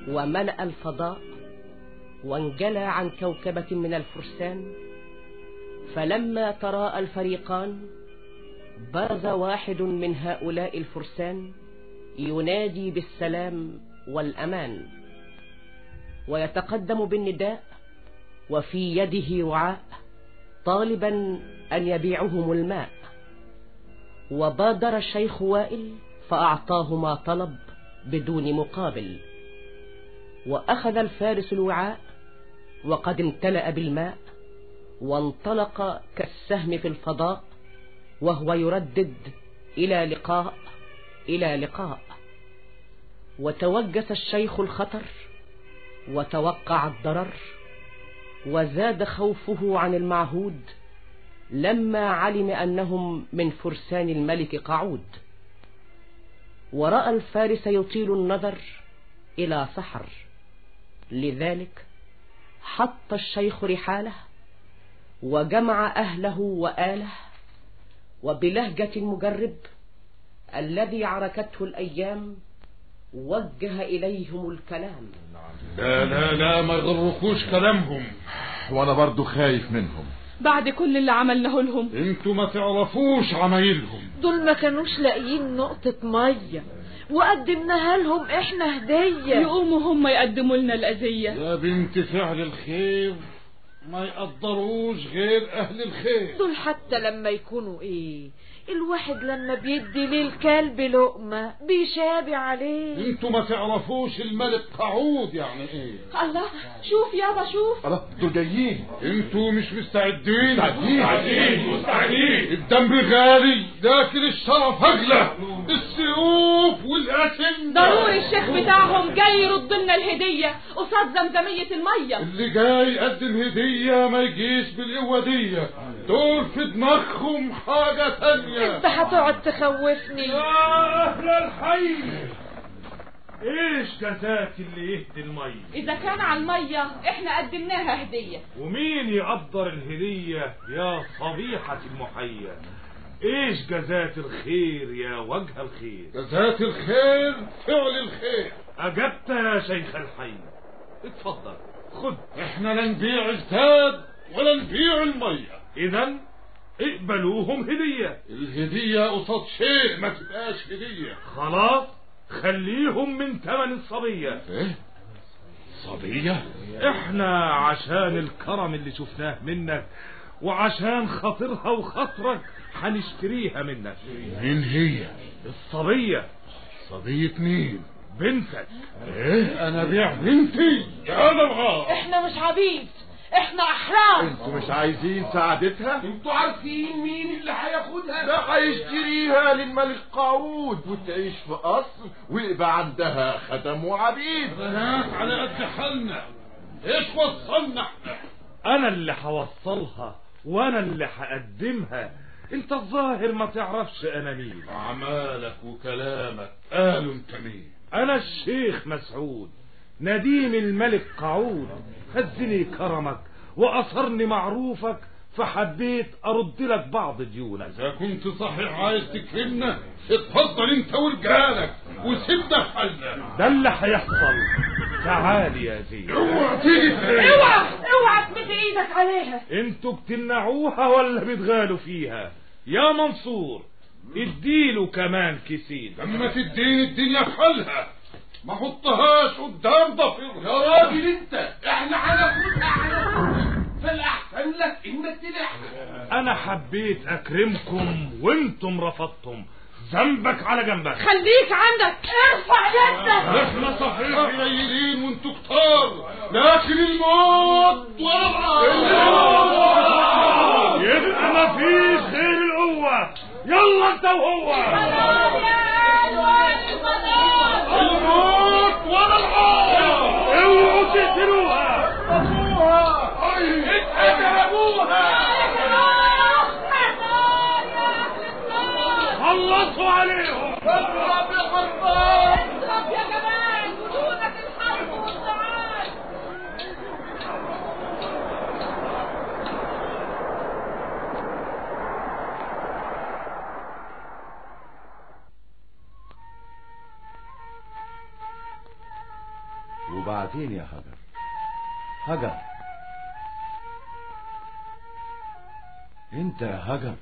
وملأ الفضاء وانجلى عن كوكبة من الفرسان فلما تراءى الفريقان برز واحد من هؤلاء الفرسان ينادي بالسلام والأمان ويتقدم بالنداء وفي يده وعاء طالبا أن يبيعهم الماء وبادر الشيخ وائل فأعطاه ما طلب بدون مقابل وأخذ الفارس الوعاء وقد امتلأ بالماء وانطلق كالسهم في الفضاء وهو يردد إلى لقاء إلى لقاء وتوجس الشيخ الخطر وتوقع الضرر وزاد خوفه عن المعهود لما علم أنهم من فرسان الملك قعود ورأى الفارس يطيل النظر إلى سحر لذلك حط الشيخ رحاله وجمع أهله وآله وبلهجة المجرب الذي عركته الأيام وجه إليهم الكلام لا لا لا ما يغركوش كلامهم وانا برضو خايف منهم بعد كل اللي عملناه لهم انتوا ما تعرفوش عمايلهم دول ما كانوش لاقيين نقطة مية وقدمناها لهم احنا هدية يقوموا هم يقدموا لنا الأذية يا بنت فعل الخير ما يقدروش غير أهل الخير دول حتى لما يكونوا ايه الواحد لما بيدي للكلب لقمة بيشابع عليه انتوا ما تعرفوش الملك قعود يعني ايه الله شوف يابا شوف الله دول جايين انتوا مش مستعدين مستعدين. مستعدين الدم غالي لكن الشرف اغلى السيوف والاسم ضروري الشيخ بتاعهم جاي يرد لنا الهدية قصاد زمزمية المية اللي جاي يقدم هدية ما يجيش بالقوة دي دول في دماغهم حاجة تانية انت هتقعد تخوفني يا أهل الحي إيش جزاك اللي يهدي المية إذا كان على المية إحنا قدمناها هدية ومين يقدر الهدية يا صبيحة المحيا إيش جزاة الخير يا وجه الخير ذات الخير فعل الخير أجبت يا شيخ الحي اتفضل خد احنا لا نبيع الزاد ولا نبيع المية إذا اقبلوهم هدية الهدية قصاد شيء ما تبقاش هدية خلاص خليهم من ثمن الصبية ايه صبية احنا عشان الكرم اللي شفناه منك وعشان خاطرها وخاطرك هنشتريها منك مين هي الصبية صبية مين بنتك ايه انا بيع بنتي يا نبغى احنا مش عبيد احنا احرار انتوا مش عايزين سعادتها انتوا عارفين مين اللي هياخدها ده هيشتريها للملك قارود وتعيش في قصر ويبقى عندها خدم وعبيد بنات على قد حالنا ايش وصلنا احنا انا اللي هوصلها وانا اللي هقدمها انت الظاهر ما تعرفش انا مين اعمالك وكلامك قالوا انت مين انا الشيخ مسعود نديم الملك قعود خزني كرمك واثرني معروفك فحبيت ارد لك بعض ديونك اذا كنت صحيح عايز تكرمنا اتفضل انت ورجالك وسيبنا في حالنا ده اللي هيحصل تعال يا زين اوعى تيجي اوعى اوعى تمد ايدك عليها انتوا بتمنعوها ولا بتغالوا فيها يا منصور اديله كمان كيسين لما تديني الدنيا في حالها ما حطهاش قدام ضفيرها يا راجل انت احنا هناخدها هناخدها فالاحسن لك انك تلحق انا حبيت اكرمكم وانتم رفضتم ذنبك على جنبك خليك عندك ارفع يدك احنا صحيح قليلين وانتوا كتار لكن الموت ورا يبقى مفيش غير القوة يلا انت وهو الموت ورا العار اوعوا تقتلوها خلصوا عليهم اضرب يا غربان اضرب يا جمال ودونك الحرب والسعاد وبعدين يا هجر هجر انت يا هجر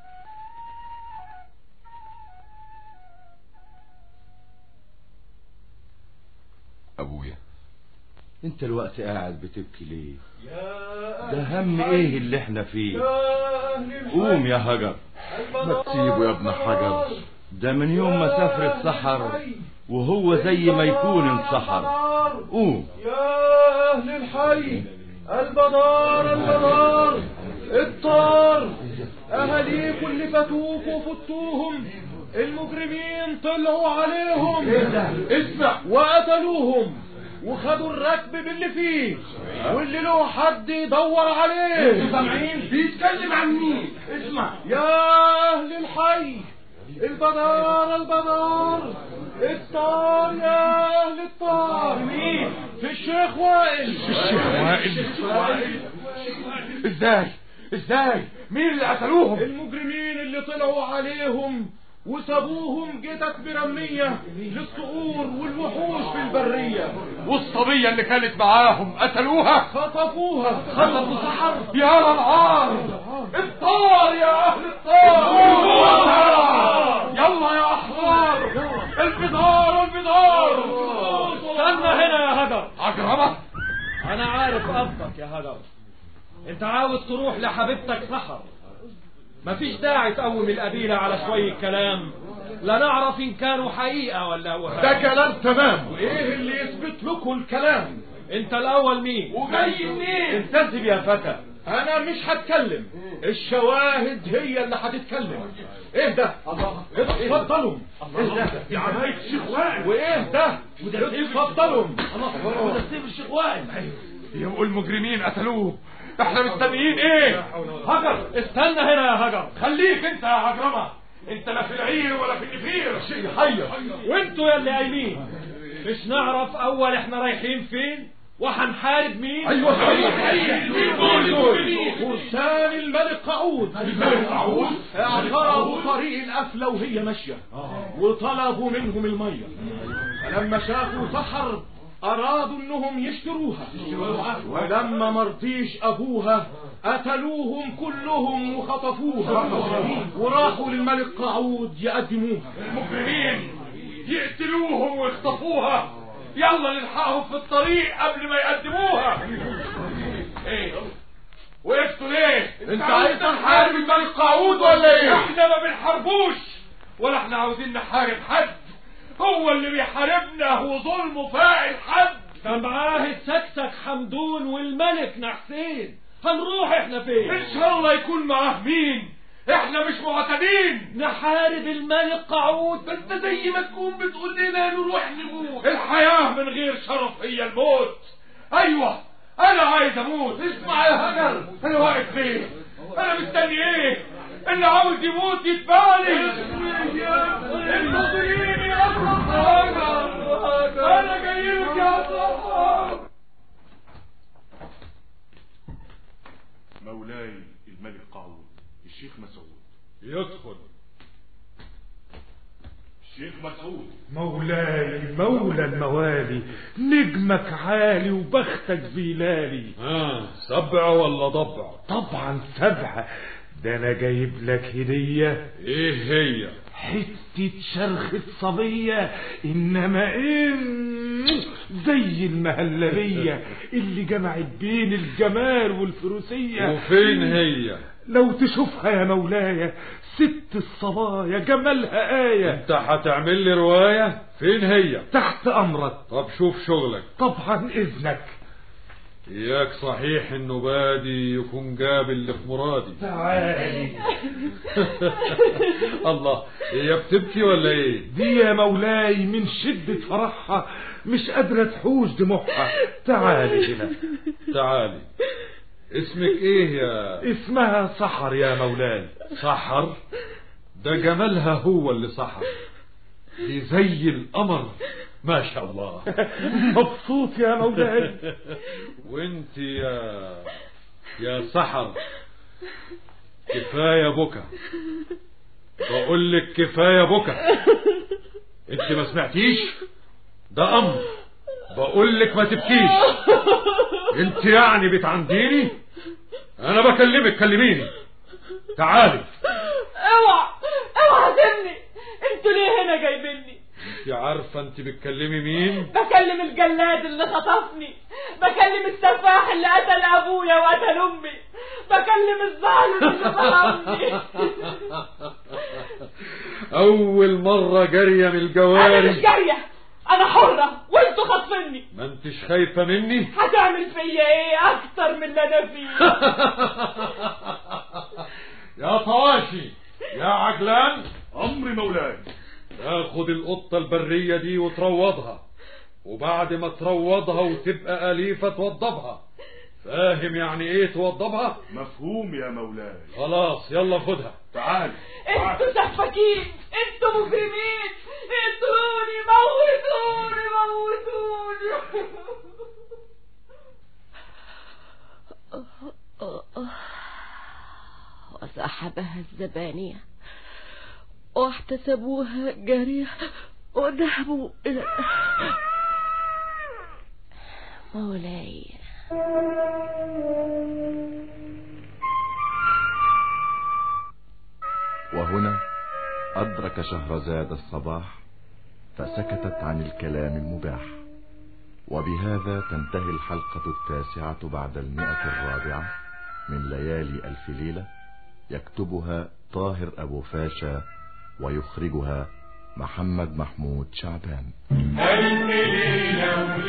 ابويا انت الوقت قاعد بتبكي ليه ده هم ايه اللي احنا فيه قوم يا هجر ما تسيبه يا ابن حجر ده من يوم ما سافر السحر وهو زي ما يكون انسحر قوم يا أهل الحي البدار البدار الطار أهاليكم اللي فاتوك وفتوهم المجرمين طلعوا عليهم اسمع وقتلوهم وخدوا الركب باللي فيه واللي له حد يدور عليه سامعين بيتكلم عن مين اسمع يا أهل الحي البدار البدار الطار يا أهل الطار مين في الشيخ وائل الشيخ وائل ازاي ازاي مين اللي قتلوهم المجرمين اللي طلعوا عليهم وسابوهم جتت برمية للصقور والوحوش في البرية والصبية اللي كانت معاهم قتلوها خطفوها خطفوا سحر يا للعار الطار يا اهل الطار يلا يا احرار البدار البدار استنى هنا يا هجر عجرمة انا عارف قصدك يا هجر انت عاوز تروح لحبيبتك سحر مفيش داعي تقوم القبيلة على شوية كلام لا نعرف ان كانوا حقيقة ولا وهم ده كلام تمام وايه اللي يثبت لكم الكلام انت الاول مين وجاي منين انتسب يا فتى انا مش هتكلم الشواهد هي اللي هتتكلم ايه ده اتفضلوا ايه ده دي عماية الشيخ وائل وايه ده اتفضلوا وده سيف الشيخ وائل يبقوا المجرمين قتلوه احنا مستنيين ايه هجر استنى هنا يا هجر خليك انت يا عجرمة انت لا في العير ولا في النفير شيء يحير وانتوا يا اللي قايمين مش نعرف اول احنا رايحين فين وهنحارب مين ايوه فرسان الملك قعود الملك قعود؟ اعترضوا طريق القفلة وهي ماشية وطلبوا منهم المية فلما شافوا سحر أرادوا إنهم يشتروها ولما مرضيش أبوها قتلوهم كلهم وخطفوها وراحوا للملك قعود يقدموها المجرمين يقتلوهم ويخطفوها يلا نلحقهم في الطريق قبل ما يقدموها ايه وقفتوا ليه انت عايز تحارب الملك قعود ولا ايه احنا ما بنحاربوش ولا احنا عاوزين نحارب حد هو اللي بيحاربنا وظلمه فاعل حد كان معاه السكسك حمدون والملك نحسين هنروح احنا فين ان شاء الله يكون معاه مين احنا مش معتدين نحارب الملك قعود بس ده زي ما تكون بتقول لنا نروح نموت الحياة من غير شرف هي الموت ايوه انا عايز اموت اسمع يا هجر انا واقف ليه انا مستني ايه اللي عاوز يموت يتبالي انتظريني يا صحاب انا جاي لك يا صحاب مولاي الملك قعود الشيخ مسعود يدخل الشيخ مسعود مولاي مولى الموالي نجمك عالي وبختك بيلالي اه سبع ولا ضبع طبعا سبعة ده انا جايب لك هدية ايه هي حتة شرخة صبية انما ايه زي المهلبية اللي جمعت بين الجمال والفروسية وفين هي لو تشوفها يا مولاي ست الصبايا جمالها آية انت هتعمل لي رواية فين هي تحت امرك طب شوف شغلك طبعا اذنك اياك صحيح انه بادي يكون جاب اللي في مرادي تعالي الله هي بتبكي ولا ايه دي يا مولاي من شدة فرحها مش قادرة تحوش دموعها تعالي هنا تعالي اسمك ايه يا اسمها سحر يا مولاي سحر ده جمالها هو اللي سحر دي زي القمر ما شاء الله مبسوط يا مولاي وانت يا يا سحر كفاية بكى بقول لك كفاية بكى انت ما سمعتيش ده امر بقول لك ما تبكيش انت يعني بتعنديني انا بكلمك كلميني تعالي اوعى اوعى سيبني انتوا ليه هنا جايبيني انت عارفه انت بتكلمي مين بكلم الجلاد اللي خطفني بكلم السفاح اللي قتل ابويا وقتل امي بكلم الظالم اللي ظلمني اول مره جاريه من انا مش الجواري جاريه انا حره وانتوا خاطفيني ما انتش خايفه مني هتعمل فيا ايه اكتر من اللي انا فيه يا طواشي يا عجلان امر مولاي تاخد القطة البرية دي وتروضها وبعد ما تروضها وتبقى أليفة توضبها فاهم يعني ايه توضبها مفهوم يا مولاي خلاص يلا خدها تعال انتوا سفاكين انتوا مجرمين اقتلوني موتوني موتوني وسحبها الزبانية واحتسبوها جارية وذهبوا إلى مولاي وهنا أدرك شهرزاد الصباح فسكتت عن الكلام المباح وبهذا تنتهي الحلقة التاسعة بعد المئة الرابعة من ليالي ألف ليلة يكتبها طاهر أبو فاشا ويخرجها محمد محمود شعبان ألف ليلة